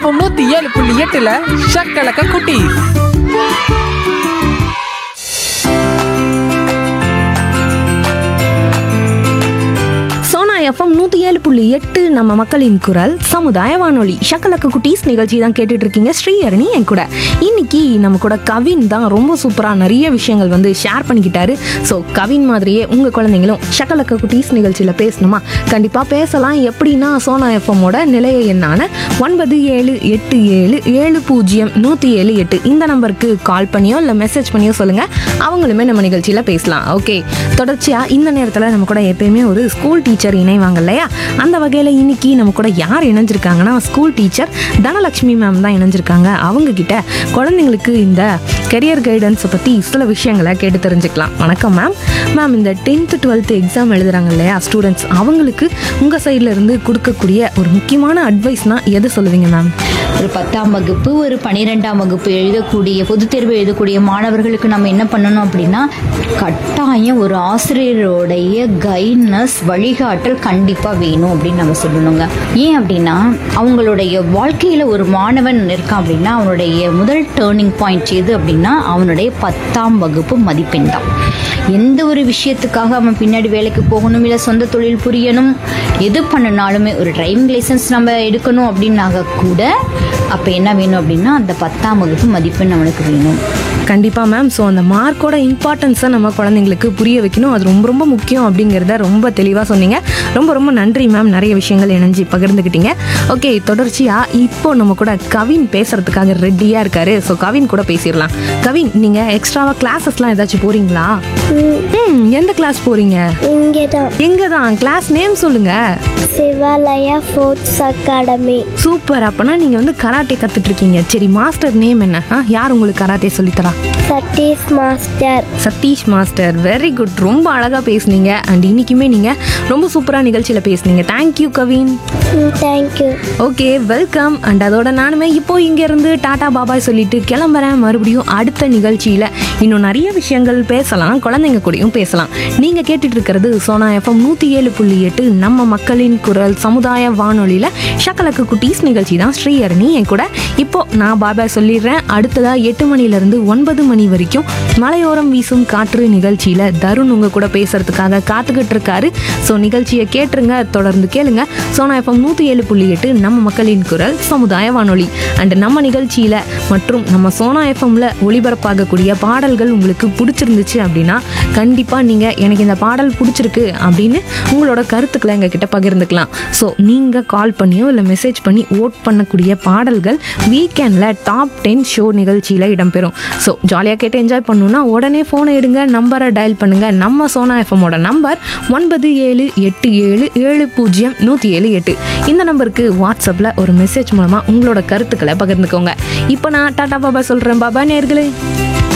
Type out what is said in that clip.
FM நூத்தி ஏழு புள்ளி எட்டுல ஷக்கலக்க குட்டி சோனா எஃப்எம் நூற்றி ஏழு புள்ளி எட்டு நம்ம மக்களின் குரல் சமுதாய வானொலி ஷக்கலக்க குட்டீஸ் நிகழ்ச்சி தான் கேட்டுட்டு இருக்கீங்க ஸ்ரீஹரணி என் கூட இன்னைக்கு நம்ம கூட கவின் தான் ரொம்ப சூப்பராக நிறைய விஷயங்கள் வந்து ஷேர் பண்ணிக்கிட்டாரு ஸோ கவின் மாதிரியே உங்கள் குழந்தைங்களும் ஷக்கலக்க குட்டீஸ் நிகழ்ச்சியில் பேசணுமா கண்டிப்பாக பேசலாம் எப்படின்னா சோனா எஃப்எம்மோட நிலைய எண்ணான ஒன்பது ஏழு எட்டு ஏழு ஏழு பூஜ்ஜியம் நூற்றி ஏழு எட்டு இந்த நம்பருக்கு கால் பண்ணியோ இல்லை மெசேஜ் பண்ணியோ சொல்லுங்கள் அவங்களுமே நம்ம நிகழ்ச்சியில் பேசலாம் ஓகே தொடர்ச்சியாக இந்த நேரத்தில் நம்ம கூட எப்பயுமே ஒரு ஸ்கூல் டீச்சர் இணைவாங்க இல்லையா அந்த வகையில் இன்னைக்கு நம்ம கூட யார் இணைஞ்சிருக்காங்கன்னா ஸ்கூல் டீச்சர் தனலட்சுமி மேம் தான் இணைஞ்சிருக்காங்க அவங்க கிட்ட குழந்தைங்களுக்கு இந்த கெரியர் கைடன்ஸை பற்றி சில விஷயங்களை கேட்டு தெரிஞ்சுக்கலாம் வணக்கம் மேம் மேம் இந்த டென்த்து டுவெல்த்து எக்ஸாம் எழுதுறாங்க இல்லையா ஸ்டூடெண்ட்ஸ் அவங்களுக்கு உங்கள் சைடில் இருந்து கொடுக்கக்கூடிய ஒரு முக்கியமான அட்வைஸ்னால் எது சொல்லுவீங்க மேம் ஒரு பத்தாம் வகுப்பு ஒரு பன்னிரெண்டாம் வகுப்பு எழுதக்கூடிய பொதுத் தேர்வு எழுதக்கூடிய மாணவர்களுக்கு நம்ம என்ன பண்ணணும் அப்படின்னா கட்டாயம் ஒரு ஆசிரியருடைய கைட்னஸ் வழிகாட்டல் கண்டிப்பாக வேணும் அப்படின்னு நம்ம சொல்லணுங்க ஏன் அப்படின்னா அவங்களுடைய வாழ்க்கையில் ஒரு மாணவன் இருக்கான் அப்படின்னா அவனுடைய முதல் டேர்னிங் பாயிண்ட் எது அப்படின்னா அவனுடைய பத்தாம் வகுப்பு மதிப்பெண் தான் எந்த ஒரு விஷயத்துக்காக அவன் பின்னாடி வேலைக்கு போகணும் இல்லை சொந்த தொழில் புரியணும் எது பண்ணினாலுமே ஒரு டிரைவிங் லைசன்ஸ் நம்ம எடுக்கணும் அப்படின்னாக கூட அப்போ என்ன வேணும் அப்படின்னா அந்த பத்தாம் வகுப்பு மதிப்பெண் அவனுக்கு வேணும் கண்டிப்பாக மேம் ஸோ அந்த மார்க்கோட இம்பார்ட்டன்ஸை நம்ம குழந்தைங்களுக்கு புரிய வைக்கணும் அது ரொம்ப ரொம்ப முக்கியம் அப்படிங்கிறத ரொம்ப தெளிவாக சொன்னீங்க ரொம்ப ரொம்ப நன்றி மேம் நிறைய விஷயங்கள் இணைஞ்சு பகிர்ந்துக்கிட்டீங்க ஓகே தொடர்ச்சியாக இப்போ நம்ம கூட கவின் பேசுறதுக்காக ரெடியாக இருக்காரு ஸோ கவின் கூட பேசிடலாம் கவின் நீங்கள் எக்ஸ்ட்ராவாக கிளாஸஸ்லாம் ஏதாச்சும் போறீங்களா ம் எந்த கிளாஸ் போறீங்க இங்கே தான் எங்கே தான் கிளாஸ் நேம் சொல்லுங்க சிவாலயா ஃபோர்ட்ஸ் அகாடமி சூப்பர் அப்போனா நீங்கள் வந்து கராட்டே கற்றுட்டு இருக்கீங்க சரி மாஸ்டர் நேம் என்ன ஆ யார் உங்களுக்கு கராட்டே சொல்லித்தரா Sathish master Sathish master very good ரொம்ப அழகாக பேசுனீங்க அண்ட் இன்னைக்குமே நீங்கள் ரொம்ப சூப்பராக நிகழ்ச்சியில் பேசுனீங்க thank you Kavin thank you okay welcome and அதோட நானுமே இப்போ இங்கேருந்து டாடா பாபாய் சொல்லிட்டு கிளம்புறேன் மறுபடியும் அடுத்த நிகழ்ச்சியில் இன்னும் நிறைய விஷயங்கள் பேசலாம் குழந்தைங்க கூடயும் பேசலாம் நீங்கள் கேட்டுட்டு இருக்கிறது சோனா எஃப்எம் நூற்றி ஏழு புள்ளி எட்டு நம்ம மக்களின் குரல் சமுதாய வானொலியில் ஷக்கலக்கு குட்டீஸ் நிகழ்ச்சி தான் ஸ்ரீஹரணி என் கூட இப்போ நான் பாபாய் சொல்லிடுறேன் அடுத்ததாக எட்டு மணிலேருந்து ஒன்பது மணி வரைக்கும் மலையோரம் வீசும் காற்று நிகழ்ச்சியில் தருண் உங்கள் கூட பேசுறதுக்காக காத்துக்கிட்டு இருக்காரு ஸோ நிகழ்ச்சியை கேட்டுருங்க தொடர்ந்து கேளுங்க சோனா எஃப்எம் நூற்றி ஏழு புள்ளி எட்டு நம்ம மக்களின் குரல் சமுதாய வானொலி அண்ட் நம்ம நிகழ்ச்சியில் மற்றும் நம்ம சோனா எஃப்எம்ல ஒளிபரப்பாகக்கூடிய பாடல்கள் உங்களுக்கு பிடிச்சிருந்துச்சு அப்படின்னா கண்டிப்பாக நீங்கள் எனக்கு இந்த பாடல் பிடிச்சிருக்கு அப்படின்னு உங்களோட கருத்துக்களை எங்ககிட்ட பகிர்ந்துக்கலாம் ஸோ நீங்கள் கால் பண்ணியோ இல்லை மெசேஜ் பண்ணி ஓட் பண்ணக்கூடிய பாடல்கள் வீக்கெண்டில் டாப் டென் ஷோ நிகழ்ச்சியில் இடம்பெறும் ஸோ ஜாலியாக கேட்டு என்ஜாய் பண்ணணும்னா உடனே ஃபோனை எடுங்க நம்பரை டயல் பண்ணுங்க நம்ம சோனா எஃப்எம்மோட நம்பர் ஒன்பது ஏழு எட்டு ஏழு ஏழு பூஜ்ஜியம் நூற்றி ஏழு எட்டு இந்த நம்பருக்கு வாட்ஸ்அப்பில் ஒரு மெசேஜ் மூலமாக உங்களோட கருத்துக்களை பகிர்ந்துக்கோங்க இப்போ நான் டாடா பாபா சொல்கிறேன் பாபா நேர்களே